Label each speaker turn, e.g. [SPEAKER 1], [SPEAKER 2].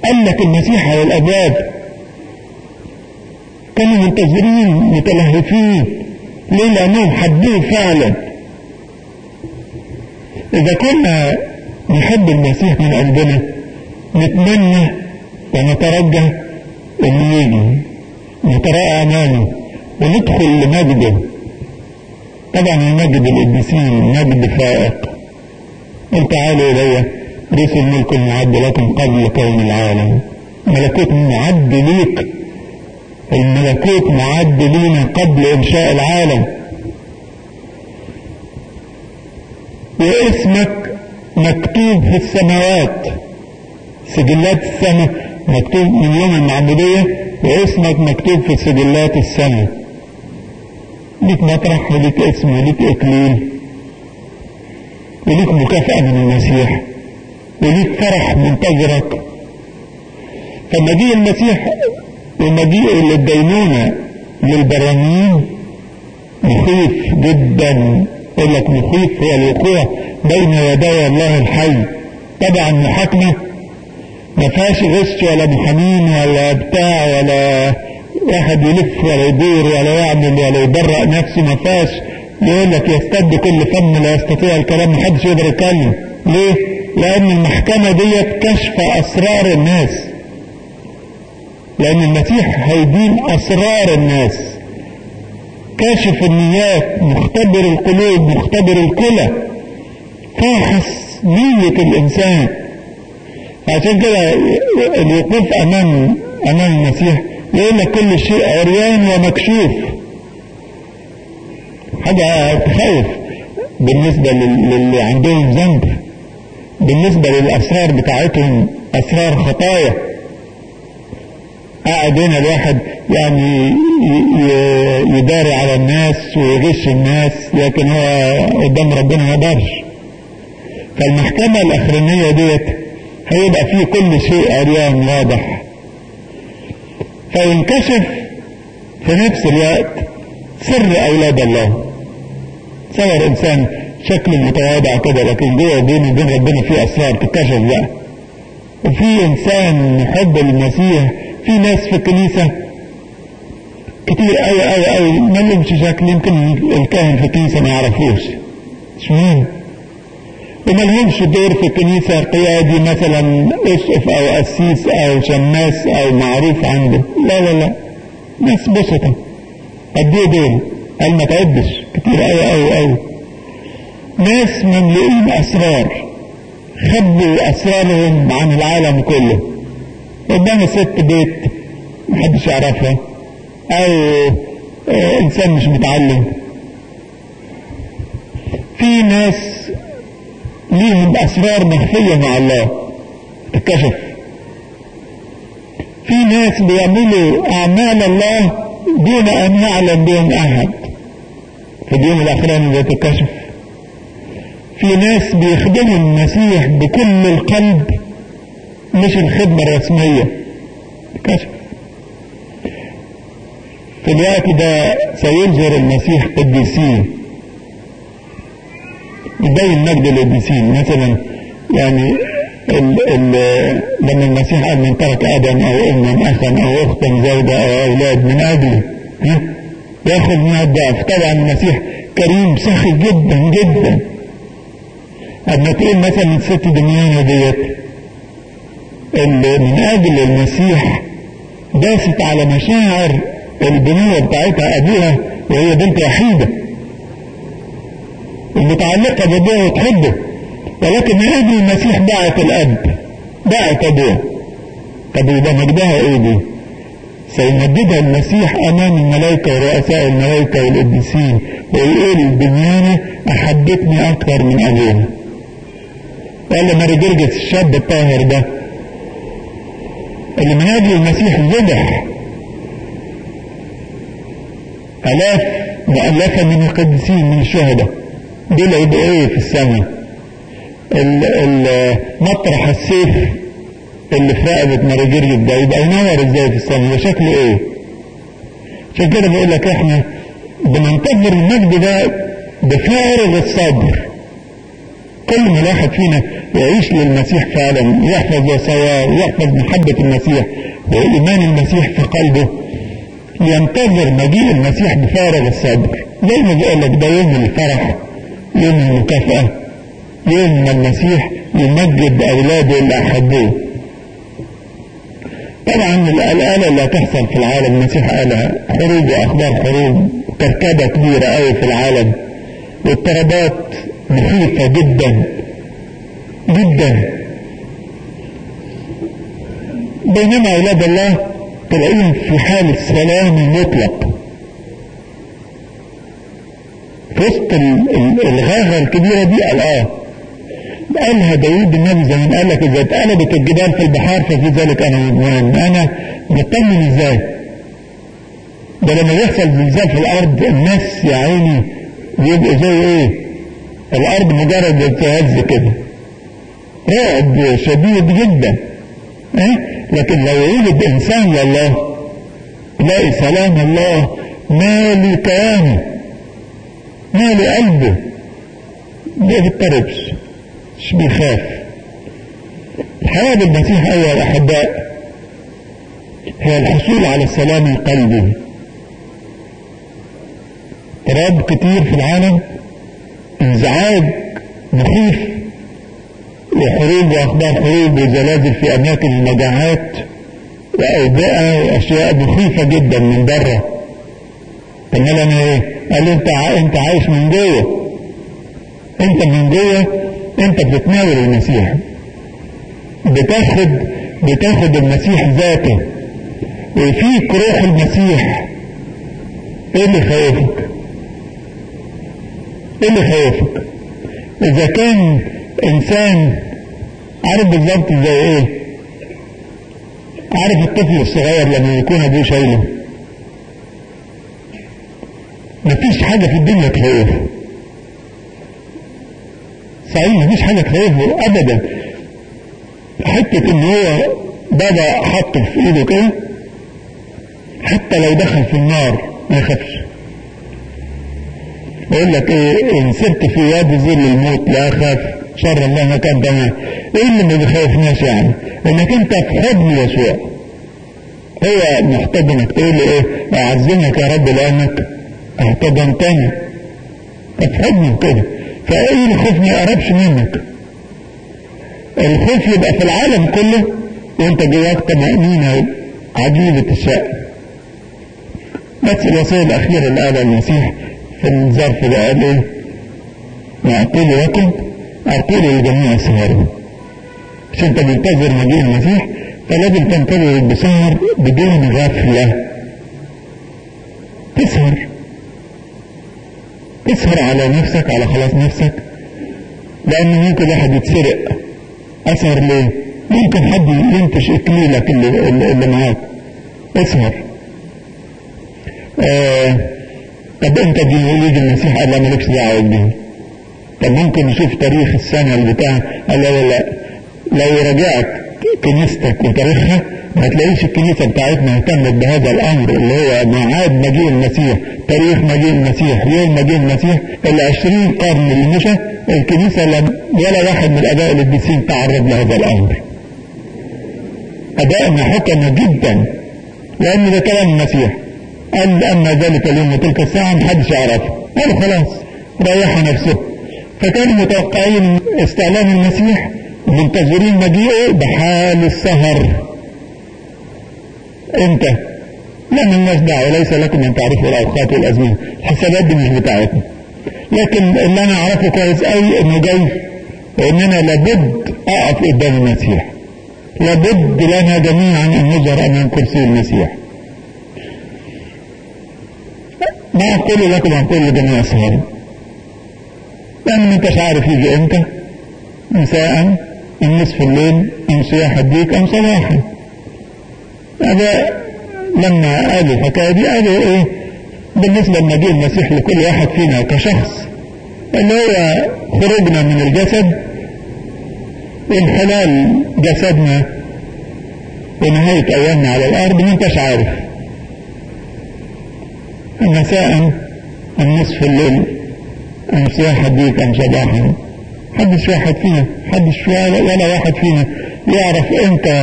[SPEAKER 1] قال لك المسيح على الابواب كانوا منتظرين متلهفين ليه لانهم حبوه فعلا اذا كنا نحب المسيح من قلبنا نتمنى ونترجى انه يجي نتراءى امامه وندخل لمجده طبعا المجد القديسين مجد فائق قل تعالوا الي رسل ملك معد لكم قبل كون العالم ملكوت معد ليك الملكوت معد لينا قبل انشاء العالم واسمك مكتوب في السماوات سجلات السماء مكتوب من يوم المعمودية واسمك مكتوب في سجلات السماء ليك مطرح وليك اسم وليك اكليل وليك مكافأة من المسيح وليك فرح منتظرك فمجيء المسيح ومجيء للدينونة للبرانيين مخيف جدا يقول لك مخيف هو الوقوع بين يدي الله الحي طبعا محاكمة ما فيهاش غش ولا محامين ولا بتاع ولا واحد يلف ولا يدور ولا يعمل ولا يبرأ نفسه ما فيهاش يقول لك يستد كل فم لا يستطيع الكلام محدش يقدر يتكلم ليه؟ لأن المحكمة ديت كشف أسرار الناس لأن المسيح هيدين أسرار الناس كاشف النيات مختبر القلوب مختبر الكلى فاحص نية الإنسان عشان كده الوقوف أمام أمام المسيح يقول لك كل شيء عريان ومكشوف حاجة تخوف بالنسبة للي عندهم ذنب بالنسبة للأسرار بتاعتهم أسرار خطايا قاعد هنا الواحد يعني يداري على الناس ويغش الناس لكن هو قدام ربنا ما يقدرش فالمحكمة الأخرانية ديت هيبقى فيه كل شيء عريان واضح فينكشف في نفس الوقت سر أولاد الله تصور إنسان شكله متواضع كده لكن جوه بينه وبين ربنا في أسرار تكتشف بقى وفي إنسان يحب المسيح في ناس في الكنيسة كتير قوي قوي قوي ما لهمش شكل يمكن الكاهن في الكنيسة ما يعرفوش مش مهم وما لهمش دور في الكنيسة قيادي مثلا اسقف او قسيس او شماس او معروف عنده لا لا لا ناس بسطة قد ايه دول قال ما تعدش كتير قوي قوي قوي ناس مملوئين اسرار خبوا اسرارهم عن العالم كله قدام ست بيت محدش يعرفها او انسان مش متعلم في ناس ليهم اسرار مخفية مع الله تكشف في ناس بيعملوا اعمال الله دون ان يعلم بهم احد في اليوم الاخراني ده تكشف في ناس بيخدموا المسيح بكل القلب مش الخدمة الرسمية كشف في الوقت ده سيظهر المسيح قديسين يبين مجد القديسين مثلا يعني ال ال لما المسيح قال من ترك ادم او اما اخا او اختا زوجة او اولاد من اجله ها ياخذ من الضعف طبعا المسيح كريم سخي جدا جدا اما تقول مثلا الست دميانة ديت اللي من اجل المسيح داست على مشاعر البنية بتاعتها ابوها وهي بنت وحيدة المتعلقة بابوها وتحبه ولكن من اجل المسيح دعت الاب دعت ابوها طب يبقى مجدها ايه دي؟ سيمجدها المسيح امام الملائكة ورؤساء الملائكة والقديسين ويقول البنيانة احبتني اكثر من ابوها قال لماري جرجس الشاب الطاهر ده اللي من اجل المسيح ذبح الاف مؤلفه من القديسين من الشهداء دول يبقوا ايه في السماء مطرح السيف اللي في رقبه ماري جرجس ده يبقى ينور ازاي في السماء ده شكله ايه عشان كده بقول لك احنا بننتظر المجد ده بفارغ الصبر كل ما الواحد فينا يعيش للمسيح فعلا يحفظ وصاياه ويحفظ محبة المسيح وإيمان المسيح في قلبه ينتظر مجيء المسيح بفارغ الصبر زي ما بيقول لك ده يوم الفرح يوم المكافأة يوم ما المسيح يمجد أولاده اللي أحبوه طبعا الآلة اللي هتحصل في العالم المسيح قالها حروب وأخبار حروب كركبة كبيرة قوي في العالم واضطرابات مخيفة جدا جدا بينما أولاد الله تلاقيهم في حالة سلام مطلق في وسط الغاغة الكبيرة دي قال اه قالها داوود النبي زي ما قال لك اذا اتقلبت الجبال في البحار ففي ذلك انا مطمئن انا مطمن ازاي؟ ده لما يحصل زلزال في الارض الناس يا عيني بيبقوا زي ايه؟ الارض مجرد تهز كده رعب شديد جدا إيه؟ لكن لو يوجد انسان لله تلاقي سلام الله مالي كيانه مالي قلبه ما بيضطربش مش بيخاف الحياة بالمسيح أيها الأحباء هي الحصول على السلام القلبي اضطراب كتير في العالم انزعاج مخيف وحروب واخبار حروب وزلازل في اماكن المجاعات واوبئه واشياء مخيفه جدا من بره طب انا ايه؟ قال انت انت عايش من جوه انت من جوه انت بتتناول المسيح بتاخد بتاخد المسيح ذاته وفيك روح المسيح ايه اللي خوفك ايه اللي خوفك اذا كان انسان عارف بالظبط زي ايه عارف الطفل الصغير لما يكون ابوه شايله مفيش حاجة في الدنيا تخوفه صحيح مفيش حاجة تخوفه ابدا حتة ان هو بابا حطه في ايده كده حتى لو دخل في النار ما يخافش يقول لك ايه ان سرت في وادي ظل الموت لا اخاف شر الله ما كان تمام ايه اللي ما بيخوفناش يعني انك انت في حضن يسوع هو محتضنك تقول له ايه اعزمك يا رب لانك احتضنتني في حضنه كده فايه الخوف ما يقربش منك الخوف يبقى في العالم كله وانت جواك طمأنينة عجيبة الشأن بس الوصية الأخيرة اللي قالها المسيح في الظرف ده قال ايه؟ أقول لكم أقول لجميع السهرين عشان انت منتظر مجيء المسيح فلازم تنتظر بسهر بدون غفلة تسهر تسهر على نفسك على خلاص نفسك لأن ممكن واحد يتسرق أسهر ليه؟ ممكن حد ينتش إكليلك اللي, اللي معاك اسهر آه طب انت دي وليد المسيح قال لا مالكش دعوه بيه طب ممكن نشوف تاريخ السنه اللي بتاع قال لا لا لو رجعت كنيستك وتاريخها ما تلاقيش الكنيسة بتاعتنا اهتمت بهذا الأمر اللي هو ميعاد مجيء المسيح تاريخ مجيء المسيح يوم مجيء المسيح العشرين قرن اللي مشى الكنيسة لم ولا واحد من الآباء القديسين تعرض لهذا الأمر أبائنا حكموا جدا لأن ده كلام المسيح قال أما ذلك اليوم وتلك الساعة محدش يعرفه قالوا خلاص ريحوا نفسه فكانوا متوقعين استعلام المسيح منتظرين مجيئه بحال السهر انت لا ملناش دعوه ليس لكم ان تعرفوا الاوقات والازمنه الحسابات دي مش بتاعتنا لكن اللي انا اعرفه كويس قوي انه جاي وان انا لابد اقف قدام المسيح لابد لنا جميعا ان نظهر امام كرسي المسيح ما اقول لكم اقول لجميع الصغار لان ما انتش عارف يجي امتى مساء ام نصف الليل ام صياح الديك ام صباحا هذا لما قالوا الحكايه دي قالوا ايه بالنسبه لمجيء المسيح لكل واحد فينا كشخص اللي هو خروجنا من الجسد انحلال جسدنا ونهاية أيامنا على الأرض ما انتش عارف مساء أم نصف الليل أم صياح الديك أم صباحا حدش واحد فينا حدش ولا ولا واحد فينا يعرف امتى